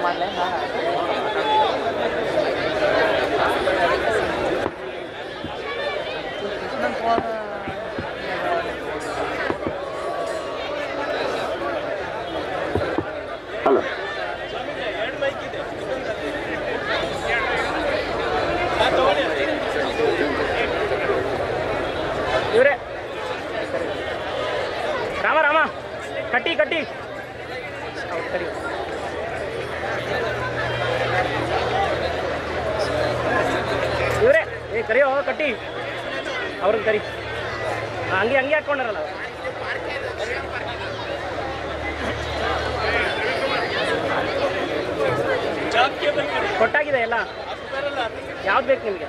Hello ಇವರೇ ರಾಮ ರಾಮ ಕಟ್ಟಿ ಕಟ್ಟಿ ಹೌದು, ಕರಿ ಇವರೇ ಏ ಕರಿಯೋ ಕಟ್ಟಿ ಅವ್ರನ್ನ ಕರಿ ಆ, ಹಂಗೆ ಹಂಗೆ ಹಾಕೊಂಡಾರಲ್ಲ ಅವ್ರು. ಕೊಟ್ಟಾಗಿದೆ ಎಲ್ಲ ಯಾವ್ದು ಬೇಕು ನಿಮಗೆ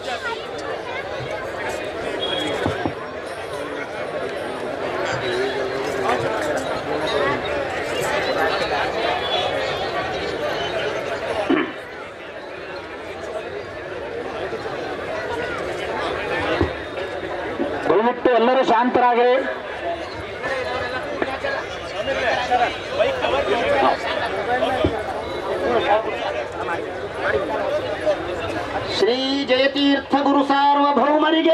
ದಯವಿಟ್ಟು ಎಲ್ಲರೂ ಶಾಂತರಾಗಿರಿ ಶ್ರೀ ಜಯತೀರ್ಥ ಗುರು ಸಾರ್ವಭೌಮರಿಗೆ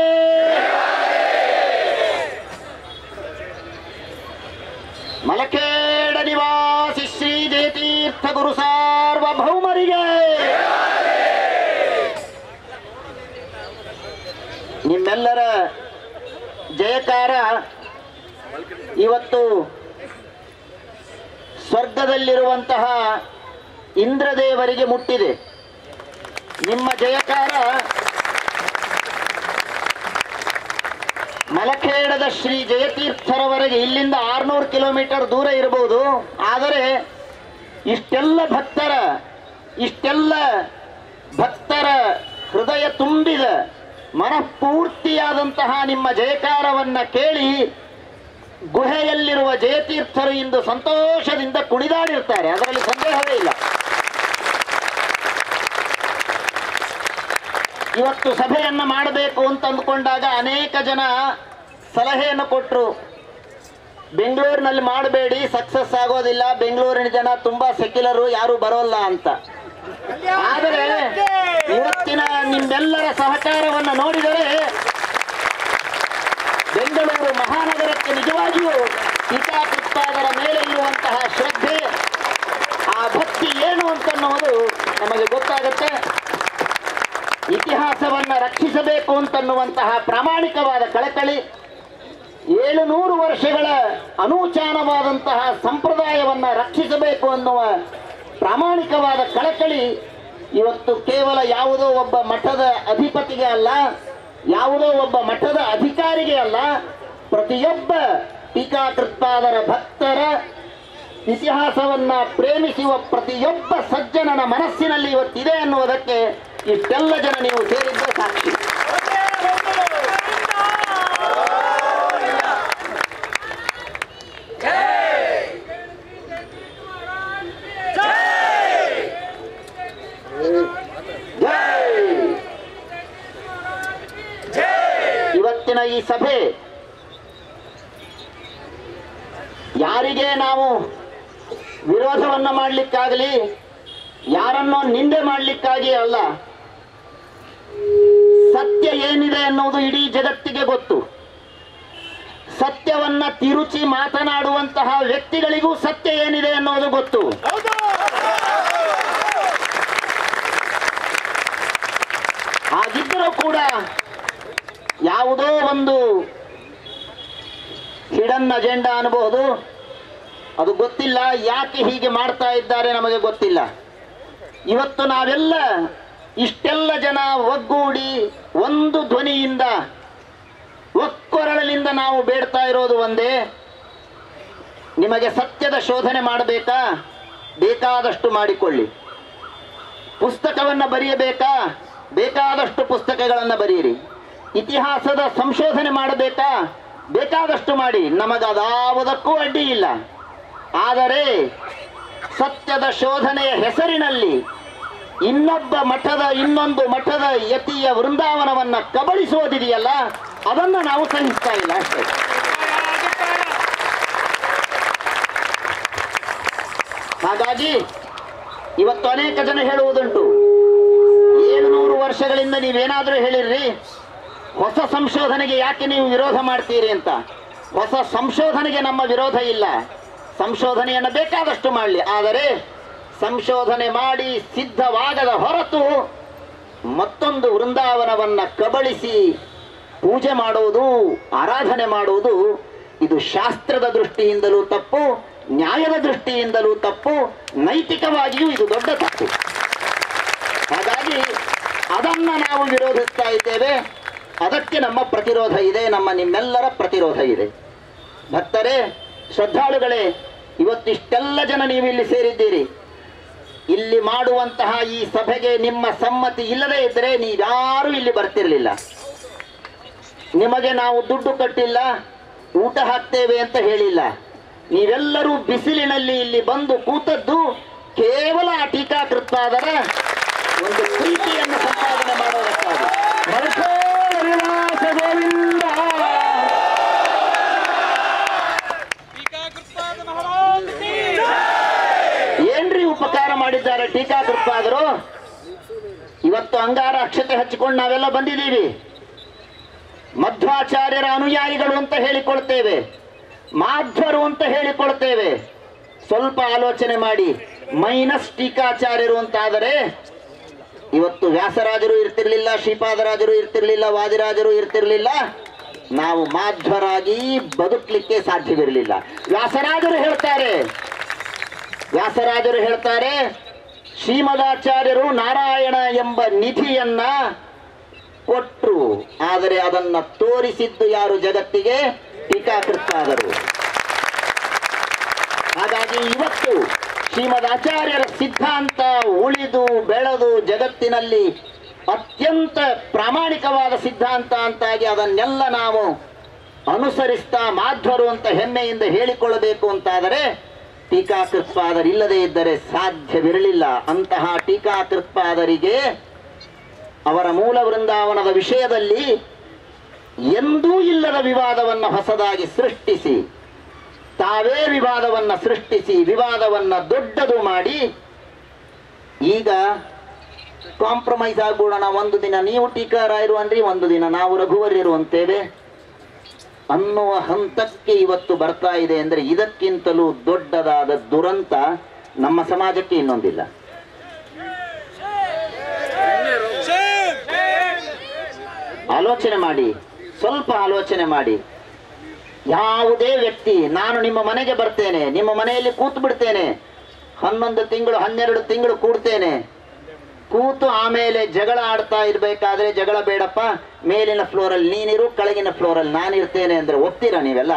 ಮಲಕೇಡ ನಿವಾಸಿ ಶ್ರೀ ಜಯತೀರ್ಥ ಗುರು ಸಾರ್ವಭೌಮರಿಗೆ ನಿಮ್ಮೆಲ್ಲರ ಜಯಕಾರ ಇವತ್ತು ಸ್ವರ್ಗದಲ್ಲಿರುವಂತಹ ಇಂದ್ರದೇವರಿಗೆ ಮುಟ್ಟಿದೆ ನಿಮ್ಮ ಜಯಕಾರ ಮಲಖೇಡದ ಶ್ರೀ ಜಯತೀರ್ಥರವರೆಗೆ ಇಲ್ಲಿಂದ ಆರ್ನೂರು ಕಿಲೋಮೀಟರ್ ದೂರ ಇರಬಹುದು ಆದರೆ ಇಷ್ಟೆಲ್ಲ ಭಕ್ತರ ಇಷ್ಟೆಲ್ಲ ಭಕ್ತರ ಹೃದಯ ತುಂಬಿದ ಮನಃಪೂರ್ತಿಯಾದಂತಹ ನಿಮ್ಮ ಜಯಕಾರವನ್ನ ಕೇಳಿ ಗುಹೆಯಲ್ಲಿರುವ ಜಯತೀರ್ಥರು ಇಂದು ಸಂತೋಷದಿಂದ ಕುಣಿದಾಡಿರ್ತಾರೆ ಅದರಲ್ಲಿ ಸಂದೇಹವೇ ಇಲ್ಲ ಇವತ್ತು ಸಭೆಯನ್ನ ಮಾಡಬೇಕು ಅಂತ ಅಂದ್ಕೊಂಡಾಗ ಅನೇಕ ಜನ ಸಲಹೆಯನ್ನು ಕೊಟ್ಟರು ಬೆಂಗಳೂರಿನಲ್ಲಿ ಮಾಡಬೇಡಿ ಸಕ್ಸಸ್ ಆಗೋದಿಲ್ಲ ಬೆಂಗಳೂರಿನ ಜನ ತುಂಬಾ ಸೆಕ್ಯುಲರು ಯಾರು ಬರೋಲ್ಲ ಅಂತ ಆದರೆ ಇವತ್ತಿನ ನಿಮ್ಮೆಲ್ಲರ ಸಹಕಾರವನ್ನು ನೋಡಿದರೆ ಬೆಂಗಳೂರು ಮಹಾನಗರಕ್ಕೆ ನಿಜವಾಗಿಯೂ ಟೀಕಾಕೃತ್ಪಾದರ ಮೇಲೆ ಇರುವಂತಹ ಶ್ರದ್ಧೆ ಆ ಭಕ್ತಿ ಏನು ಅಂತನ್ನುವುದು ನಮಗೆ ಗೊತ್ತಾಗುತ್ತೆ ಇತಿಹಾಸವನ್ನ ರಕ್ಷಿಸಬೇಕು ಅಂತನ್ನುವಂತಹ ಪ್ರಾಮಾಣಿಕವಾದ ಕಳಕಳಿ ಏಳುನೂರು ವರ್ಷಗಳ ಅನೂಚಾನವಾದಂತಹ ಸಂಪ್ರದಾಯವನ್ನ ರಕ್ಷಿಸಬೇಕು ಅನ್ನುವ ಪ್ರಾಮಾಣಿಕವಾದ ಕಳಕಳಿ ಇವತ್ತು ಕೇವಲ ಯಾವುದೋ ಒಬ್ಬ ಮಠದ ಅಧಿಪತಿಗೆ ಅಲ್ಲ ಯಾವುದೋ ಒಬ್ಬ ಮಠದ ಅಧಿಕಾರಿಗೆ ಅಲ್ಲ ಪ್ರತಿಯೊಬ್ಬ ಟೀಕಾಕೃತ್ಪಾದರ ಭಕ್ತರ ಇತಿಹಾಸವನ್ನ ಪ್ರೇಮಿಸುವ ಪ್ರತಿಯೊಬ್ಬ ಸಜ್ಜನನ ಮನಸ್ಸಿನಲ್ಲಿ ಇವತ್ತಿದೆ ಅನ್ನುವುದಕ್ಕೆ ಇಷ್ಟೆಲ್ಲ ಜನ ನೀವು ಸೇರಿದ್ದೇ ಸಾಕ್ಷಿ ಜೈ! ಇವತ್ತಿನ ಈ ಸಭೆ ಯಾರಿಗೆ ನಾವು ವಿರೋಧವನ್ನ ಮಾಡಲಿಕ್ಕಾಗಲಿ ಯಾರನ್ನೋ ನಿಂದೆ ಮಾಡಲಿಕ್ಕಾಗಿ ಅಲ್ಲ ಸತ್ಯ ಏನಿದೆ ಎನ್ನುವುದು ಇಡೀ ಜಗತ್ತಿಗೆ ಗೊತ್ತು ಸತ್ಯವನ್ನ ತಿರುಚಿ ಮಾತನಾಡುವಂತಹ ವ್ಯಕ್ತಿಗಳಿಗೂ ಸತ್ಯ ಏನಿದೆ ಎನ್ನುವುದು ಗೊತ್ತು ಹಾಗಿದ್ದರೂ ಕೂಡ ಯಾವುದೋ ಒಂದು ಹಿಡನ್ ಅಜೆಂಡಾ ಅನ್ಬಹುದು ಅದು ಗೊತ್ತಿಲ್ಲ ಯಾಕೆ ಹೀಗೆ ಮಾಡ್ತಾ ಇದ್ದಾರೆ ನಮಗೆ ಗೊತ್ತಿಲ್ಲ ಇವತ್ತು ನಾವೆಲ್ಲ ಇಷ್ಟೆಲ್ಲ ಜನ ಒಗ್ಗೂಡಿ ಒಂದು ಧ್ವನಿಯಿಂದ ಒಕ್ಕೊರಳಿನಿಂದ ನಾವು ಬೇಡ್ತಾ ಇರೋದು ಒಂದೇ ನಿಮಗೆ ಸತ್ಯದ ಶೋಧನೆ ಮಾಡಬೇಕಾ ಬೇಕಾದಷ್ಟು ಮಾಡಿಕೊಳ್ಳಿ ಪುಸ್ತಕವನ್ನ ಬರೆಯಬೇಕಾ ಬೇಕಾದಷ್ಟು ಪುಸ್ತಕಗಳನ್ನ ಬರೆಯಿರಿ ಇತಿಹಾಸದ ಸಂಶೋಧನೆ ಮಾಡಬೇಕಾ ಬೇಕಾದಷ್ಟು ಮಾಡಿ ನಮಗದಾವುದಕ್ಕೂ ಅಡ್ಡಿ ಇಲ್ಲ ಆದರೆ ಸತ್ಯದ ಶೋಧನೆಯ ಹೆಸರಿನಲ್ಲಿ ಇನ್ನೊಬ್ಬ ಮಠದ ಇನ್ನೊಂದು ಮಠದ ಯತಿಯ ವೃಂದಾವನವನ್ನ ಕಬಳಿಸೋದಿದೆಯಲ್ಲ ಅದನ್ನು ನಾವು ಸಹಿಸ್ತಾ ಇಲ್ಲ ಅಷ್ಟೇ ಹಾಗಾಗಿ ಇವತ್ತು ಅನೇಕ ಜನ ಹೇಳುವುದುಂಟು ಏಳುನೂರು ವರ್ಷಗಳಿಂದ ನೀವೇನಾದರೂ ಹೇಳಿರ್ರಿ ಹೊಸ ಸಂಶೋಧನೆಗೆ ಯಾಕೆ ನೀವು ವಿರೋಧ ಮಾಡ್ತೀರಿ ಅಂತ ಹೊಸ ಸಂಶೋಧನೆಗೆ ನಮ್ಮ ವಿರೋಧ ಇಲ್ಲ ಸಂಶೋಧನೆಯನ್ನು ಬೇಕಾದಷ್ಟು ಮಾಡಲಿ ಆದರೆ ಸಂಶೋಧನೆ ಮಾಡಿ ಸಿದ್ಧವಾಗದ ಹೊರತು ಮತ್ತೊಂದು ವೃಂದಾವನವನ್ನ ಕಬಳಿಸಿ ಪೂಜೆ ಮಾಡುವುದು ಆರಾಧನೆ ಮಾಡುವುದು ಇದು ಶಾಸ್ತ್ರದ ದೃಷ್ಟಿಯಿಂದಲೂ ತಪ್ಪು ನ್ಯಾಯದ ದೃಷ್ಟಿಯಿಂದಲೂ ತಪ್ಪು ನೈತಿಕವಾಗಿಯೂ ಇದು ದೊಡ್ಡ ತಪ್ಪು ಹಾಗಾಗಿ ಅದನ್ನ ನಾವು ವಿರೋಧಿಸ್ತಾ ಇದ್ದೇವೆ ಅದಕ್ಕೆ ನಮ್ಮ ಪ್ರತಿರೋಧ ಇದೆ ನಮ್ಮ ನಿಮ್ಮೆಲ್ಲರ ಪ್ರತಿರೋಧ ಇದೆ ಭಕ್ತರೇ ಶ್ರದ್ಧಾಳುಗಳೇ ಇವತ್ತಿಷ್ಟೆಲ್ಲ ಜನ ನೀವು ಇಲ್ಲಿ ಸೇರಿದ್ದೀರಿ ಇಲ್ಲಿ ಮಾಡುವಂತಹ ಈ ಸಭೆಗೆ ನಿಮ್ಮ ಸಮ್ಮತಿ ಇಲ್ಲದೇ ಇದ್ದರೆ ನೀವ್ಯಾರೂ ಇಲ್ಲಿ ಬರ್ತಿರ್ಲಿಲ್ಲ ನಿಮಗೆ ನಾವು ದುಡ್ಡು ಕಟ್ಟಿಲ್ಲ ಊಟ ಹಾಕ್ತೇವೆ ಅಂತ ಹೇಳಿಲ್ಲ ನೀವೆಲ್ಲರೂ ಬಿಸಿಲಿನಲ್ಲಿ ಇಲ್ಲಿ ಬಂದು ಕೂತದ್ದು ಕೇವಲ ಆ ಟೀಕಾಕೃತ್ಪಾದರ ಒಂದು ಪ್ರೀತಿಯನ್ನು ಸಂಪಾದನೆ ಮಾಡೋದಕ್ಕಾಗಿ ಮರುಕೋಳ ವಿಲಾಸ ಗೋವಿಂದ ಟೀಕಾಕೃತ್ಪಾದ ಮಹಾರಾಜ್ ಕಿ ಏನ್ರಿ ಉಪಕಾರ ಮಾಡಿದ್ದಾರೆ ಟೀಕಾಕೃತ್ಪಾದರು ಇವತ್ತು ಅಂಗಾರ ಅಕ್ಷತೆ ಹಚ್ಚಿಕೊಂಡು ನಾವೆಲ್ಲ ಬಂದಿದ್ದೀವಿ ಮಧ್ವಾಚಾರ್ಯರ ಅನುಯಾಯಿಗಳು ಅಂತ ಹೇಳಿಕೊಳ್ತೇವೆ ಮಾಧ್ವರು ಅಂತ ಹೇಳಿಕೊಳ್ತೇವೆ ಸ್ವಲ್ಪ ಆಲೋಚನೆ ಮಾಡಿ ಮೈನಸ್ ಟೀಕಾಚಾರ್ಯರು ಅಂತಾದರೆ ಇವತ್ತು ವ್ಯಾಸರಾಜರು ಇರ್ತಿರ್ಲಿಲ್ಲ ಶ್ರೀಪಾದರಾಜರು ಇರ್ತಿರ್ಲಿಲ್ಲ ವಾದಿರಾಜರು ಇರ್ತಿರ್ಲಿಲ್ಲ ನಾವು ಮಾಧ್ವರಾಗಿ ಬದುಕಲಿಕ್ಕೆ ಸಾಧ್ಯವಿರಲಿಲ್ಲ ವ್ಯಾಸರಾಜರು ಹೇಳ್ತಾರೆ ವ್ಯಾಸರಾಜರು ಹೇಳ್ತಾರೆ ಶ್ರೀಮದಾಚಾರ್ಯರು ನಾರಾಯಣ ಎಂಬ ನಿಧಿಯನ್ನ ಕೊಟ್ರು ಆದರೆ ಅದನ್ನ ತೋರಿಸಿದ್ದು ಯಾರು ಜಗತ್ತಿಗೆ ಟೀಕಾಕೃತ್ತಾದರು ಹಾಗಾಗಿ ಇವತ್ತು ಶ್ರೀಮದ್ ಆಚಾರ್ಯರ ಸಿದ್ಧಾಂತ ಉಳಿದು ಬೆಳೆದು ಜಗತ್ತಿನಲ್ಲಿ ಅತ್ಯಂತ ಪ್ರಾಮಾಣಿಕವಾದ ಸಿದ್ಧಾಂತ ಅಂತಾಗಿ ಅದನ್ನೆಲ್ಲ ನಾವು ಅನುಸರಿಸ್ತಾ ಮಾಧ್ವರು ಅಂತ ಹೆಮ್ಮೆಯಿಂದ ಹೇಳಿಕೊಳ್ಳಬೇಕು ಅಂತಾದರೆ ಟೀಕಾಕೃತ್ಪಾದರಿಲ್ಲದೆ ಇದ್ದರೆ ಸಾಧ್ಯವಿರಲಿಲ್ಲ ಅಂತಹ ಟೀಕಾಕೃತ್ಪಾದರಿಗೆ ಅವರ ಮೂಲ ವೃಂದಾವನದ ವಿಷಯದಲ್ಲಿ ಎಂದೂ ಇಲ್ಲದ ವಿವಾದವನ್ನು ಹೊಸದಾಗಿ ಸೃಷ್ಟಿಸಿ ತಾವೇ ವಿವಾದವನ್ನ ಸೃಷ್ಟಿಸಿ ವಿವಾದವನ್ನ ದೊಡ್ಡದು ಮಾಡಿ ಈಗ ಕಾಂಪ್ರಮೈಸ್ ಆಗ್ಬಿಡೋಣ ಒಂದು ದಿನ ನೀವು ಟೀಕಾರಾಯರು ಅನ್ರಿ ಒಂದು ದಿನ ನಾವು ರಘುವರ್ಯರು ಅಂತೇವೆ ಅನ್ನುವ ಹಂತಕ್ಕೆ ಇವತ್ತು ಬರ್ತಾ ಇದೆ ಅಂದ್ರೆ ಇದಕ್ಕಿಂತಲೂ ದೊಡ್ಡದಾದ ದುರಂತ ನಮ್ಮ ಸಮಾಜಕ್ಕೆ ಇನ್ನೊಂದಿಲ್ಲ ಆಲೋಚನೆ ಮಾಡಿ ಸ್ವಲ್ಪ ಆಲೋಚನೆ ಮಾಡಿ ಯಾವುದೇ ವ್ಯಕ್ತಿ ನಾನು ನಿಮ್ಮ ಮನೆಗೆ ಬರ್ತೇನೆ ನಿಮ್ಮ ಮನೆಯಲ್ಲಿ ಕೂತು ಬಿಡ್ತೇನೆ ಹನ್ನೊಂದು ತಿಂಗಳು ಹನ್ನೆರಡು ತಿಂಗಳು ಕೂಡ್ತೇನೆ ಕೂತು ಆಮೇಲೆ ಜಗಳ ಆಡ್ತಾ ಇರ್ಬೇಕಾದ್ರೆ ಜಗಳ ಬೇಡಪ್ಪ ಮೇಲಿನ ಫ್ಲೋರಲ್ಲಿ ನೀನಿರು ಕೆಳಗಿನ ಫ್ಲೋರಲ್ಲಿ ನಾನಿರ್ತೇನೆ ಅಂದ್ರೆ ಒಪ್ತೀರಾ ನೀವೆಲ್ಲ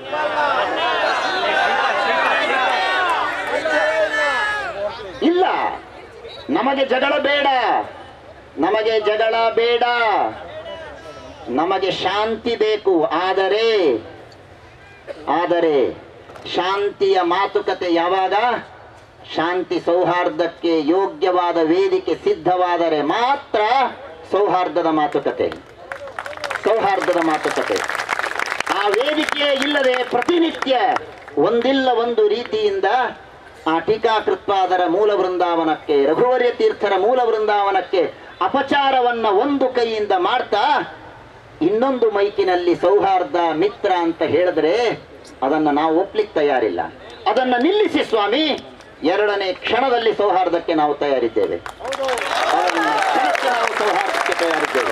ಇಲ್ಲ ನಮಗೆ ಜಗಳ ಬೇಡ ನಮಗೆ ಜಗಳ ಬೇಡ ನಮಗೆ ಶಾಂತಿ ಬೇಕು ಆದರೆ ಆದರೆ ಶಾಂತಿಯ ಮಾತುಕತೆ ಯಾವಾಗ ಶಾಂತಿ ಸೌಹಾರ್ದಕ್ಕೆ ಯೋಗ್ಯವಾದ ವೇದಿಕೆ ಸಿದ್ಧವಾದರೆ ಮಾತ್ರ ಸೌಹಾರ್ದದ ಮಾತುಕತೆ ಸೌಹಾರ್ದದ ಮಾತುಕತೆ ಆ ವೇದಿಕೆ ಇಲ್ಲದೆ ಪ್ರತಿನಿತ್ಯ ಒಂದಿಲ್ಲ ಒಂದು ರೀತಿಯಿಂದ ಆ ಟೀಕಾಕೃತ್ಪಾದರ ಮೂಲ ವೃಂದಾವನಕ್ಕೆ ರಘುವರ್ಯ ತೀರ್ಥರ ಮೂಲ ವೃಂದಾವನಕ್ಕೆ ಅಪಚಾರವನ್ನ ಒಂದು ಕೈಯಿಂದ ಮಾಡ್ತಾ ಇನ್ನೊಂದು ಮೈಕಿನಲ್ಲಿ ಸೌಹಾರ್ದ ಮಿತ್ರ ಅಂತ ಹೇಳಿದ್ರೆ ಅದನ್ನ ನಾವು ಒಪ್ಲಿಕ್ಕೆ ತಯಾರಿಲ್ಲ ಅದನ್ನ ನಿಲ್ಲಿಸಿ ಸ್ವಾಮಿ ಎರಡನೇ ಕ್ಷಣದಲ್ಲಿ ಸೌಹಾರ್ದಕ್ಕೆ ನಾವು ತಯಾರಿದ್ದೇವೆ ಎರಡನೇ ಕ್ಷಣಕ್ಕೆ ನಾವು ಸೌಹಾರ್ದಕ್ಕೆ ತಯಾರಿದ್ದೇವೆ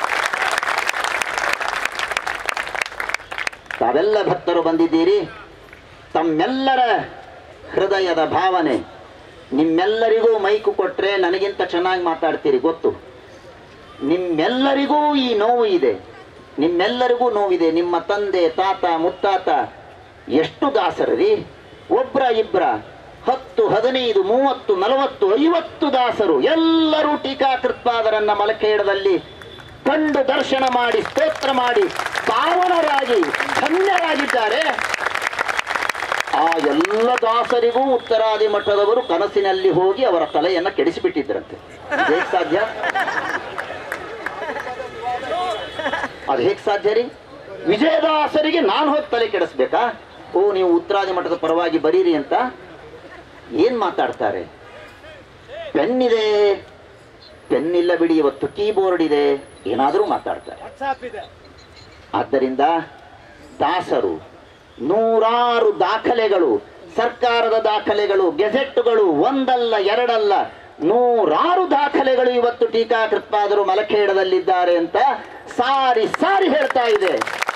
ತಾವೆಲ್ಲ ಭಕ್ತರು ಬಂದಿದ್ದೀರಿ ತಮ್ಮೆಲ್ಲರ ಹೃದಯದ ಭಾವನೆ ನಿಮ್ಮೆಲ್ಲರಿಗೂ ಮೈಕು ಕೊಟ್ರೆ ನನಗಿಂತ ಚೆನ್ನಾಗಿ ಮಾತಾಡ್ತೀರಿ ಗೊತ್ತು ನಿಮ್ಮೆಲ್ಲರಿಗೂ ಈ ನೋವು ಇದೆ ನಿಮ್ಮೆಲ್ಲರಿಗೂ ನೋವಿದೆ ನಿಮ್ಮ ತಂದೆ ತಾತ ಮುತ್ತಾತ ಎಷ್ಟು ದಾಸರರಿ ಒಬ್ರ ಇಬ್ರ ಹತ್ತು ಹದಿನೈದು ಮೂವತ್ತು ನಲವತ್ತು ಐವತ್ತು ದಾಸರು ಎಲ್ಲರೂ ಟೀಕಾಕೃತ್ಪಾದರನ್ನ ಮಲಕೇಡದಲ್ಲಿ ಕಂಡು ದರ್ಶನ ಮಾಡಿ ಸ್ತೋತ್ರ ಮಾಡಿ ಪಾವನರಾಗಿ ಧನ್ಯರಾಗಿದ್ದಾರೆ ಆ ಎಲ್ಲ ದಾಸರಿಗೂ ಉತ್ತರಾದಿ ಮಠದವರು ಕನಸಿನಲ್ಲಿ ಹೋಗಿ ಅವರ ತಲೆಯನ್ನ ಕೆಡಿಸಿಬಿಟ್ಟಿದ್ರಂತೆ ಹೇಗೆ ಸಾಧ್ಯ ಅದು ಹೇಗೆ ಸಾಧ್ಯ ರೀ ವಿಜಯದಾಸರಿಗೆ ನಾನು ಹೋಗಿ ತಲೆ ಕೆಡಿಸ್ಬೇಕಾ ಓ ನೀವು ಉತ್ತರಾದಿ ಮಠದ ಪರವಾಗಿ ಬರೀರಿ ಅಂತ ಏನ್ ಮಾತಾಡ್ತಾರೆ ಪೆನ್ ಇದೆ ಪೆನ್ ಇಲ್ಲ ಬಿಡಿ ಇವತ್ತು ಕೀಬೋರ್ಡ್ ಇದೆ ಏನಾದರೂ ಮಾತಾಡ್ತಾರೆ ವಾಟ್ಸಾಪ್ ಇದೆ ಆದ್ದರಿಂದ ದಾಸರು ನೂರಾರು ದಾಖಲೆಗಳು ಸರ್ಕಾರದ ದಾಖಲೆಗಳು ಗೆಜೆಟ್ಗಳು ಒಂದಲ್ಲ ಎರಡಲ್ಲ ನೂರಾರು ದಾಖಲೆಗಳು ಇವತ್ತು ಟೀಕಾಕೃತ್ಪಾದರು ಮಲಖೇಡದಲ್ಲಿದ್ದಾರೆ ಅಂತ ಸಾರಿ ಸಾರಿ ಹೇಳ್ತಾ ಇದೆ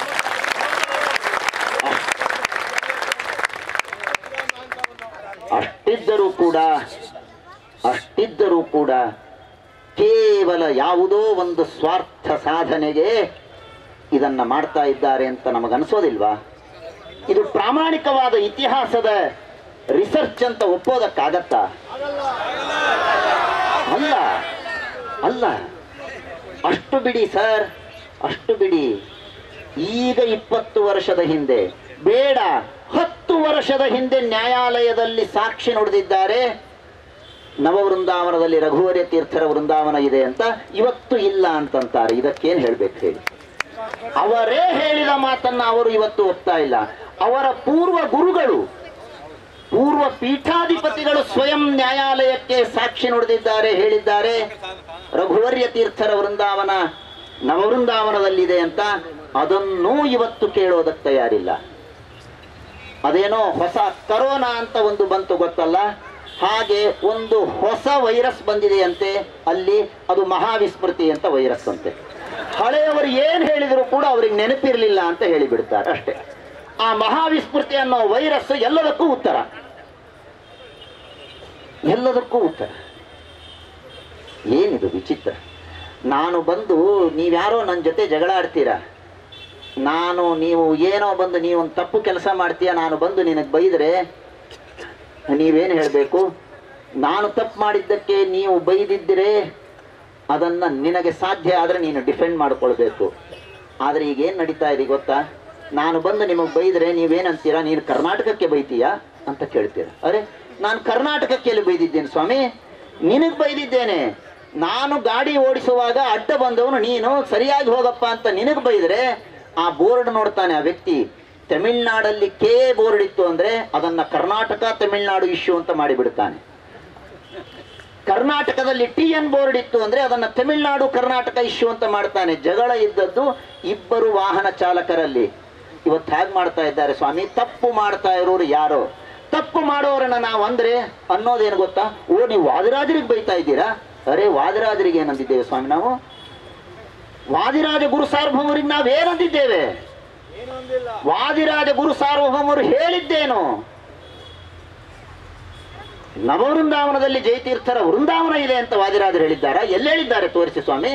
ಅಷ್ಟಿದ್ದರೂ ಕೂಡ ಅಷ್ಟಿದ್ದರೂ ಕೂಡ ಕೇವಲ ಯಾವುದೋ ಒಂದು ಸ್ವಾರ್ಥ ಸಾಧನೆಗೆ ಇದನ್ನ ಮಾಡ್ತಾ ಇದ್ದಾರೆ ಅಂತ ನಮಗನ್ಸೋದಿಲ್ವಾ ಇದು ಪ್ರಾಮಾಣಿಕವಾದ ಇತಿಹಾಸದ ರಿಸರ್ಚ್ ಅಂತ ಒಪ್ಪೋದಕ್ಕಾಗತ್ತಾ ಅಲ್ಲ ಅಲ್ಲ ಅಷ್ಟು ಬಿಡಿ ಸರ್ ಅಷ್ಟು ಬಿಡಿ ಈಗ ಇಪ್ಪತ್ತು ವರ್ಷದ ಹಿಂದೆ ಬೇಡ ಹತ್ತು ವರ್ಷದ ಹಿಂದೆ ನ್ಯಾಯಾಲಯದಲ್ಲಿ ಸಾಕ್ಷಿ ನುಡಿದಿದ್ದಾರೆ ನವವೃಂದಾವನದಲ್ಲಿ ರಘುವರ್ಯ ತೀರ್ಥರ ವೃಂದಾವನ ಇದೆ ಅಂತ ಇವತ್ತು ಇಲ್ಲ ಅಂತಂತಾರೆ ಇದಕ್ಕೇನು ಹೇಳ್ಬೇಕು ಹೇಳಿ ಅವರೇ ಹೇಳಿದ ಮಾತನ್ನ ಅವರು ಇವತ್ತು ಒಪ್ತಾ ಇಲ್ಲ ಅವರ ಪೂರ್ವ ಗುರುಗಳು ಪೂರ್ವ ಪೀಠಾಧಿಪತಿಗಳು ಸ್ವಯಂ ನ್ಯಾಯಾಲಯಕ್ಕೆ ಸಾಕ್ಷಿ ನುಡಿದಿದ್ದಾರೆ ಹೇಳಿದ್ದಾರೆ ರಘುವರ್ಯ ತೀರ್ಥರ ವೃಂದಾವನ ನವವೃಂದಾವನದಲ್ಲಿದೆ ಅಂತ ಅದನ್ನೂ ಇವತ್ತು ಕೇಳೋದಕ್ಕೆ ತಯಾರಿಲ್ಲ ಅದೇನೋ ಹೊಸ ಕರೋನಾ ಅಂತ ಒಂದು ಬಂತು ಗೊತ್ತಲ್ಲ ಹಾಗೆ ಒಂದು ಹೊಸ ವೈರಸ್ ಬಂದಿದೆಯಂತೆ ಅಲ್ಲಿ ಅದು ಮಹಾವಿಸ್ಮೃತಿ ಅಂತ ವೈರಸ್ ಅಂತೆ ಹಳೆಯವರು ಏನ್ ಹೇಳಿದ್ರು ಕೂಡ ಅವ್ರಿಗೆ ನೆನಪಿರ್ಲಿಲ್ಲ ಅಂತ ಹೇಳಿಬಿಡ್ತಾರೆ ಅಷ್ಟೇ ಆ ಮಹಾವಿಸ್ಮೃತಿ ಅನ್ನೋ ವೈರಸ್ ಎಲ್ಲದಕ್ಕೂ ಉತ್ತರ ಎಲ್ಲದಕ್ಕೂ ಉತ್ತರ ಏನಿದು ವಿಚಿತ್ರ ನಾನು ಬಂದು ನೀವ್ಯಾರೋ ನನ್ನ ಜೊತೆ ಜಗಳ ಆಡ್ತೀರಾ ನಾನು ನೀವು ಏನೋ ಬಂದು ನೀವು ಒಂದು ತಪ್ಪು ಕೆಲಸ ಮಾಡ್ತೀಯ ನಾನು ಬಂದು ನಿನಗೆ ಬೈದರೆ ನೀವೇನು ಹೇಳಬೇಕು ನಾನು ತಪ್ಪು ಮಾಡಿದ್ದಕ್ಕೆ ನೀವು ಬೈದಿದ್ದರೆ ಅದನ್ನು ನಿನಗೆ ಸಾಧ್ಯ ಆದರೆ ನೀನು ಡಿಫೆಂಡ್ ಮಾಡ್ಕೊಳ್ಬೇಕು ಆದರೆ ಈಗ ಏನು ನಡೀತಾ ಇದೆ ಗೊತ್ತಾ ನಾನು ಬಂದು ನಿಮಗೆ ಬೈದರೆ ನೀವೇನಂತೀರಾ ನೀನು ಕರ್ನಾಟಕಕ್ಕೆ ಬೈತೀಯಾ ಅಂತ ಕೇಳ್ತೀರ ಅರೆ ನಾನು ಕರ್ನಾಟಕಕ್ಕೆ ಎಲ್ಲಿ ಬೈದಿದ್ದೇನೆ ಸ್ವಾಮಿ ನಿನಗೆ ಬೈದಿದ್ದೇನೆ ನಾನು ಗಾಡಿ ಓಡಿಸುವಾಗ ಅಡ್ಡ ಬಂದವನು ನೀನು ಸರಿಯಾಗಿ ಹೋಗಪ್ಪ ಅಂತ ನಿನಗೆ ಬೈದರೆ ಆ ಬೋರ್ಡ್ ನೋಡ್ತಾನೆ ಆ ವ್ಯಕ್ತಿ ತಮಿಳ್ನಾಡಲ್ಲಿ ಕೆ ಬೋರ್ಡ್ ಇತ್ತು ಅಂದ್ರೆ ಅದನ್ನ ಕರ್ನಾಟಕ ತಮಿಳ್ನಾಡು ಇಶ್ಯೂ ಅಂತ ಮಾಡಿಬಿಡ್ತಾನೆ ಕರ್ನಾಟಕದಲ್ಲಿ ಟಿ ಎನ್ ಬೋರ್ಡ್ ಇತ್ತು ಅಂದ್ರೆ ಅದನ್ನ ತಮಿಳ್ನಾಡು ಕರ್ನಾಟಕ ಇಶ್ಯೂ ಅಂತ ಮಾಡ್ತಾನೆ ಜಗಳ ಇದ್ದದ್ದು ಇಬ್ಬರು ವಾಹನ ಚಾಲಕರಲ್ಲಿ ಇವತ್ತು ಹೇಗೆ ಮಾಡ್ತಾ ಇದ್ದಾರೆ ಸ್ವಾಮಿ ತಪ್ಪು ಮಾಡ್ತಾ ಇರೋರು ಯಾರೋ ತಪ್ಪು ಮಾಡೋರನ್ನ ನಾವು ಅಂದ್ರೆ ಅನ್ನೋದೇನು ಗೊತ್ತಾ ಓ ನೀವು ವಾದಿರಾಜರಿಗೆ ಬೈತಾ ಇದ್ದೀರಾ ಅರೆ ವಾದಿರಾಜರಿಗೆ ಏನಂದಿದ್ದೇವೆ ಸ್ವಾಮಿ ನಾವು ವಾದಿರಾಜ ಗುರು ಸಾರ್ವಭೌಮರಿಗೆ ನಾವೇನಂದಿದ್ದೇವೆ ವಾದಿರಾಜ ಗುರು ಸಾರ್ವಭೌಮರು ಹೇಳಿದ್ದೇನು ನವವೃಂದಾವನದಲ್ಲಿ ಜಯತೀರ್ಥರ ವೃಂದಾವನ ಇದೆ ಅಂತ ವಾದಿರಾಜರು ಹೇಳಿದ್ದಾರಾ ಎಲ್ಲಿ ಹೇಳಿದ್ದಾರೆ ತೋರಿಸಿ ಸ್ವಾಮಿ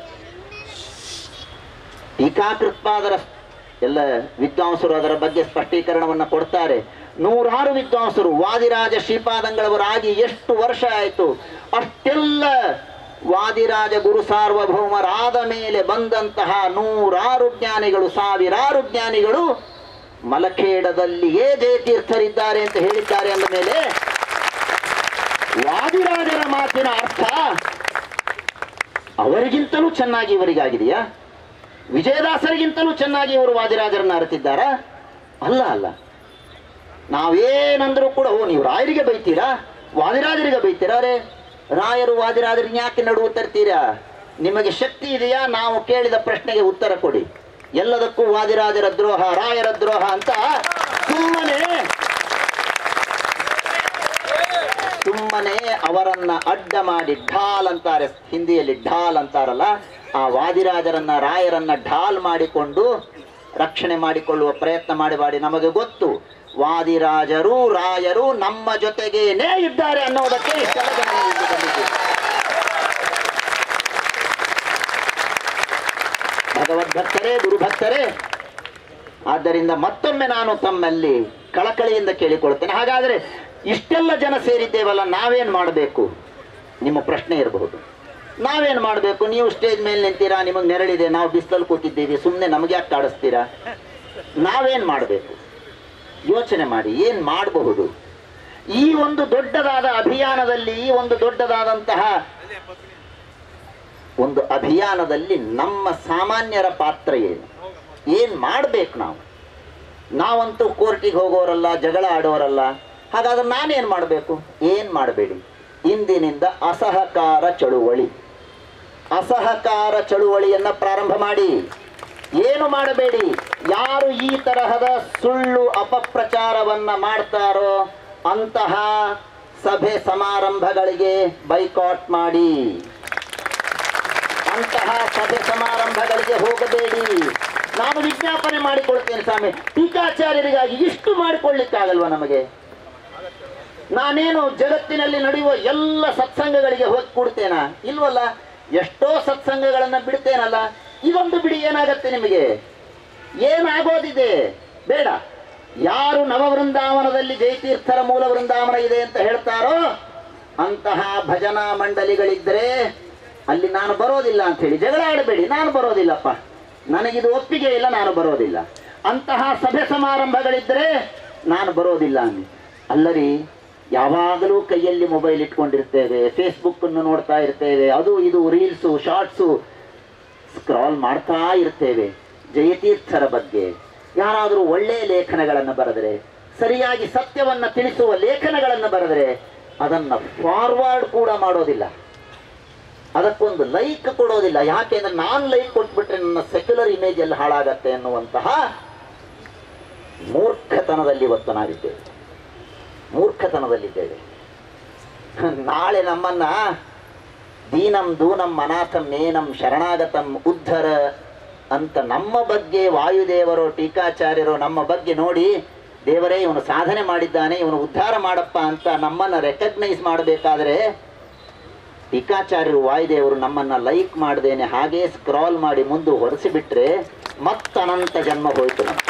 ಟೀಕಾಕೃತ್ಪಾದರ ಎಲ್ಲ ವಿದ್ವಾಂಸರು ಅದರ ಬಗ್ಗೆ ಸ್ಪಷ್ಟೀಕರಣವನ್ನ ಕೊಡ್ತಾರೆ ನೂರಾರು ವಿದ್ವಾಂಸರು ವಾದಿರಾಜ ಶ್ರೀಪಾದಂಗಳವರಾಗಿ ಎಷ್ಟು ವರ್ಷ ಆಯಿತು ಅಷ್ಟೆಲ್ಲ ವಾದಿರಾಜ ಗುರು ಸಾರ್ವಭೌಮರಾದ ಮೇಲೆ ಬಂದಂತಹ ನೂರಾರು ಜ್ಞಾನಿಗಳು ಸಾವಿರಾರು ಜ್ಞಾನಿಗಳು ಮಲಖೇಡದಲ್ಲಿಯೇ ಜಯತೀರ್ಥರಿದ್ದಾರೆ ಅಂತ ಹೇಳಿದ್ದಾರೆ ಅಂದ ಮೇಲೆ ವಾದಿರಾಜರ ಮಾತಿನ ಅರ್ಥ ಅವರಿಗಿಂತಲೂ ಚೆನ್ನಾಗಿ ಇವರಿಗಾಗಿದೆಯಾ ವಿಜಯದಾಸರಿಗಿಂತಲೂ ಚೆನ್ನಾಗಿ ಇವರು ವಾದಿರಾಜರನ್ನ ಅರಿತಿದ್ದಾರಾ ಅಲ್ಲ ಅಲ್ಲ ನಾವೇನಂದ್ರೂ ಕೂಡ ಓ ನೀವು ರಾಯರಿಗೆ ಬೈತೀರಾ ವಾದಿರಾಜರಿಗೆ ಬೈತೀರಾ ಅರೆ ರಾಯರು ವಾದಿರಾಜರಿಗೆ ಯಾಕೆ ನಡುವು ತರ್ತೀರಾ ನಿಮಗೆ ಶಕ್ತಿ ಇದೆಯಾ ನಾವು ಕೇಳಿದ ಪ್ರಶ್ನೆಗೆ ಉತ್ತರ ಕೊಡಿ ಎಲ್ಲದಕ್ಕೂ ವಾದಿರಾಜರ ದ್ರೋಹ ರಾಯರ ದ್ರೋಹ ಅಂತ ಸುಮ್ಮನೆ ಸುಮ್ಮನೆ ಅವರನ್ನ ಅಡ್ಡ ಮಾಡಿ ಢಾಲ್ ಅಂತಾರೆ ಹಿಂದಿಯಲ್ಲಿ ಢಾಲ್ ಅಂತಾರಲ್ಲ ಆ ವಾದಿರಾಜರನ್ನ ರಾಯರನ್ನ ಢಾಲ್ ಮಾಡಿಕೊಂಡು ರಕ್ಷಣೆ ಮಾಡಿಕೊಳ್ಳುವ ಪ್ರಯತ್ನ ಮಾಡಿ ಮಾಡಿ ನಮಗೆ ಗೊತ್ತು ವಾದಿರಾಜರು ರಾಯರು ನಮ್ಮ ಜೊತೆಗೇನೇ ಇದ್ದಾರೆ ಅನ್ನೋದಕ್ಕೆ ಇಷ್ಟೆಲ್ಲ ಜನ ಇಲ್ಲಿ ಬಂದಿದ್ದೀವಿ. ಭಗವದ್ಭಕ್ತರೇ ಗುರುಭಕ್ತರೇ ಆದ್ದರಿಂದ ಮತ್ತೊಮ್ಮೆ ನಾನು ತಮ್ಮಲ್ಲಿ ಕಳಕಳಿಯಿಂದ ಕೇಳಿಕೊಳ್ತೇನೆ ಹಾಗಾದ್ರೆ ಇಷ್ಟೆಲ್ಲ ಜನ ಸೇರಿದ್ದೇವಲ್ಲ ನಾವೇನ್ ಮಾಡಬೇಕು ನಿಮ್ಮ ಪ್ರಶ್ನೆ ಇರಬಹುದು ನಾವೇನ್ ಮಾಡಬೇಕು ನೀವು ಸ್ಟೇಜ್ ಮೇಲೆ ನಿಂತೀರಾ ನಿಮಗೆ ನೆರಳಿದೆ ನಾವು ಬಿಸಿಲಲ್ಲಿ ಕೂತಿದ್ದೀವಿ ಸುಮ್ಮನೆ ನಮಗೆ ಯಾಕೆ ಕಾಡಿಸ್ತೀರಾ ನಾವೇನ್ ಮಾಡಬೇಕು ಯೋಚನೆ ಮಾಡಿ ಏನ್ ಮಾಡಬಹುದು ಈ ಒಂದು ದೊಡ್ಡದಾದ ಅಭಿಯಾನದಲ್ಲಿ ಈ ಒಂದು ದೊಡ್ಡದಾದಂತಹ ಒಂದು ಅಭಿಯಾನದಲ್ಲಿ ನಮ್ಮ ಸಾಮಾನ್ಯರ ಪಾತ್ರ ಏನು ಏನ್ ಮಾಡ್ಬೇಕು ನಾವು ನಾವಂತೂ ಕೋರ್ಟಿಗೆ ಹೋಗೋರಲ್ಲ ಜಗಳ ಆಡೋರಲ್ಲ ಹಾಗಾದ್ರೆ ನಾನೇನ್ ಮಾಡಬೇಕು ಏನ್ ಮಾಡಬೇಡಿ ಇಂದಿನಿಂದ ಅಸಹಕಾರ ಚಳುವಳಿ ಅಸಹಕಾರ ಚಳುವಳಿಯನ್ನ ಪ್ರಾರಂಭ ಮಾಡಿ ಏನು ಮಾಡಬೇಡಿ ಯಾರು ಈ ತರಹದ ಸುಳ್ಳು ಅಪಪ್ರಚಾರವನ್ನ ಮಾಡ್ತಾರೋ ಅಂತಹ ಸಭೆ ಸಮಾರಂಭಗಳಿಗೆ ಬೈಕಾಟ್ ಮಾಡಿ ಅಂತಹ ಸಭೆ ಸಮಾರಂಭಗಳಿಗೆ ಹೋಗಬೇಡಿ ನಾನು ವಿಜ್ಞಾಪನೆ ಮಾಡಿಕೊಳ್ತೇನೆ ಸ್ವಾಮಿ ಟೀಕಾಚಾರ್ಯರಿಗಾಗಿ ಇಷ್ಟು ಮಾಡಿಕೊಳ್ಳಿಕ್ಕಾಗಲ್ವಾ ನಮಗೆ ನಾನೇನು ಜಗತ್ತಿನಲ್ಲಿ ನಡೆಯುವ ಎಲ್ಲ ಸತ್ಸಂಗಗಳಿಗೆ ಹೋಗಿ ಕೊಡ್ತೇನಾ ಇಲ್ವಲ್ಲ ಎಷ್ಟೋ ಸತ್ಸಂಗಗಳನ್ನ ಬಿಡ್ತೇನಲ್ಲ ಇದೊಂದು ಬಿಡಿ ಏನಾಗತ್ತೆ ನಿಮಗೆ ಏನಾಗೋದಿದೆ ಬೇಡ ಯಾರು ನವವೃಂದಾವನದಲ್ಲಿ ಜಯತೀರ್ಥರ ಮೂಲ ವೃಂದಾವನ ಇದೆ ಅಂತ ಹೇಳ್ತಾರೋ ಅಂತಹ ಭಜನಾ ಮಂಡಳಿಗಳಿದ್ರೆ ಅಲ್ಲಿ ನಾನು ಬರೋದಿಲ್ಲ ಅಂತ ಹೇಳಿ ಜಗಳ ಆಡಬೇಡಿ ನಾನು ಬರೋದಿಲ್ಲಪ್ಪ ನನಗಿದು ಒಪ್ಪಿಗೆ ಇಲ್ಲ ನಾನು ಬರೋದಿಲ್ಲ ಅಂತಹ ಸಭೆ ಸಮಾರಂಭಗಳಿದ್ರೆ ನಾನು ಬರೋದಿಲ್ಲ ಅಂದು ಅಲ್ಲರಿ ಯಾವಾಗಲೂ ಕೈಯಲ್ಲಿ ಮೊಬೈಲ್ ಇಟ್ಕೊಂಡಿರ್ತೇವೆ ಫೇಸ್ಬುಕ್ ಅನ್ನು ನೋಡ್ತಾ ಇರ್ತೇವೆ ಅದು ಇದು ರೀಲ್ಸು ಶಾರ್ಟ್ಸು ಸ್ಕ್ರಾಲ್ ಮಾಡ್ತಾ ಇರ್ತೇವೆ ಜಯತೀರ್ಥರ ಬಗ್ಗೆ ಯಾರಾದರೂ ಒಳ್ಳೆಯ ಲೇಖನಗಳನ್ನು ಬರೆದರೆ ಸರಿಯಾಗಿ ಸತ್ಯವನ್ನ ತಿಳಿಸುವ ಲೇಖನಗಳನ್ನು ಬರೆದರೆ ಅದನ್ನ ಫಾರ್ವರ್ಡ್ ಕೂಡ ಮಾಡೋದಿಲ್ಲ ಅದಕ್ಕೊಂದು ಲೈಕ್ ಕೊಡೋದಿಲ್ಲ ಯಾಕೆಂದ್ರೆ ನಾನು ಲೈಕ್ ಕೊಟ್ಬಿಟ್ರೆ ನನ್ನ ಸೆಕ್ಯುಲರ್ ಇಮೇಜ್ ಎಲ್ಲ ಹಾಳಾಗತ್ತೆ ಅನ್ನುವಂತಹ ಮೂರ್ಖತನದಲ್ಲಿ ಇವತ್ತು ನಾವಿದ್ದೇವೆ ಮೂರ್ಖತನದಲ್ಲಿದ್ದೇವೆ ನಾಳೆ ನಮ್ಮನ್ನ ದೀನಂ ದೂನಂ ಅನಾಥಂ ನೇನಂ ಶರಣಾಗತಂ ಉದ್ಧರ ಅಂತ ನಮ್ಮ ಬಗ್ಗೆ ವಾಯುದೇವರು ಟೀಕಾಚಾರ್ಯರು ನಮ್ಮ ಬಗ್ಗೆ ನೋಡಿ ದೇವರೇ ಇವನು ಸಾಧನೆ ಮಾಡಿದ್ದಾನೆ ಇವನು ಉದ್ಧಾರ ಮಾಡಪ್ಪ ಅಂತ ನಮ್ಮನ್ನ ರೆಕಗ್ನೈಸ್ ಮಾಡಬೇಕಾದ್ರೆ ಟೀಕಾಚಾರ್ಯರು ವಾಯುದೇವರು ನಮ್ಮನ್ನ ಲೈಕ್ ಮಾಡದೇನೆ ಹಾಗೆ ಸ್ಕ್ರಾಲ್ ಮಾಡಿ ಮುಂದೆ ಹೊರಸಿಬಿಟ್ರೆ ಮತ್ತನಂತ ಜನ್ಮ ಹೋಯ್ತು ನಮ್ಗೆ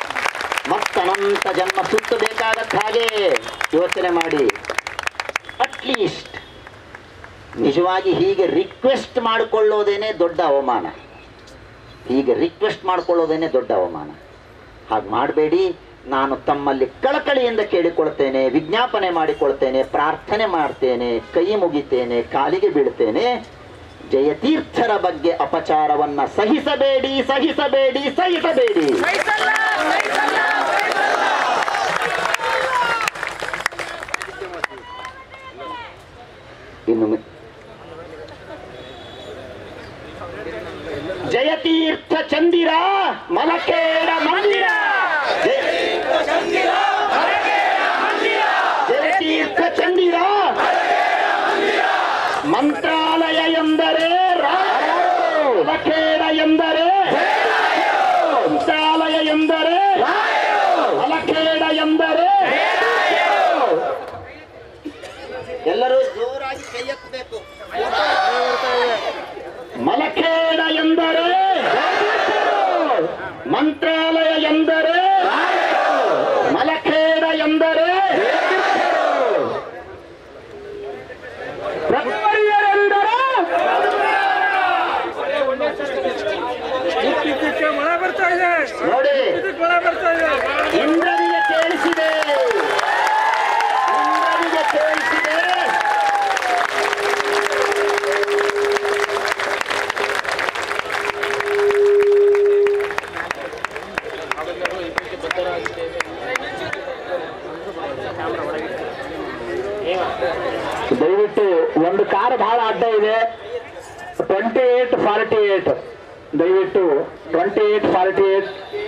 ಮತ್ತನಂತ ಜನ್ಮ ಸುತ್ತಬೇಕಾಗತ್ತ ಹಾಗೆ ಯೋಚನೆ ಮಾಡಿ ಅಟ್ಲೀಸ್ಟ್ ನಿಜವಾಗಿ ಹೀಗೆ ರಿಕ್ವೆಸ್ಟ್ ಮಾಡಿಕೊಳ್ಳೋದೇನೆ ದೊಡ್ಡ ಅವಮಾನ ಹೀಗೆ ರಿಕ್ವೆಸ್ಟ್ ಮಾಡಿಕೊಳ್ಳೋದೇನೆ ದೊಡ್ಡ ಅವಮಾನ ಹಾಗೆ ಮಾಡಬೇಡಿ ನಾನು ತಮ್ಮಲ್ಲಿ ಕಳಕಳಿಯಿಂದ ಕೇಳಿಕೊಳ್ತೇನೆ ವಿಜ್ಞಾಪನೆ ಮಾಡಿಕೊಳ್ತೇನೆ ಪ್ರಾರ್ಥನೆ ಮಾಡ್ತೇನೆ ಕೈ ಮುಗಿತೇನೆ ಕಾಲಿಗೆ ಬೀಳ್ತೇನೆ ಜಯತೀರ್ಥರ ಬಗ್ಗೆ ಅಪಚಾರವನ್ನ ಸಹಿಸಬೇಡಿ ಸಹಿಸಬೇಡಿ ಸಹಿಸಬೇಡಿ ಇನ್ನು ಮಿ- ಜಯತೀರ್ಥ ಚಂದಿರ ಮಲಕೇಡ ಮಂದಿರ ಜಯ- ಜಯತೀರ್ಥ ಚಂದಿರ ಮಂತ್ರಾಲಯ ಎಂದರೆ ರಾಯರು. ಮಲಕೇಡ ಎಂದರೆ ಮಂತ್ರಾಲಯ ಎಂದರೆ ಮಲಕೇಡ ಎಂದರೆ ಎಲ್ಲರೂ ಜೋರಾಗಿ ಕೈ ಎತ್ತಬೇಕು ಮಲಖೇಡ ಎಂದರೆ ಮಂತ್ರಾಲಯ ಎಂದರೆ ಮಲಖೇಡ ಎಂದರೆ ಬ್ರಹ್ಮಯ್ಯರೆಂದರೆ ಇದಕ್ಕೆ ಮಳೆ ಬರ್ತಾ ಇದೆ ನೋಡಿ ಇದಕ್ಕೆ ಮಳೆ ಬರ್ತಾ ಇದೆ ಇಂದ್ರನಿಗೆ ಕೇಳಿಸಿದೆ ಇಂದ್ರನಿಗೆ ಕೇಳಿಸಿದೆ ದಯವಿಟ್ಟು ಒಂದು ಕಾರ್ ಬಹಳ ಅಡ್ಡ ಇದೆ ಟ್ವೆಂಟಿ ಏಟ್ ಫಾರ್ಟಿ ಏಟ್ ದಯವಿಟ್ಟು ಟ್ವೆಂಟಿ ಏಟ್ ಫಾರ್ಟಿ ಏಟ್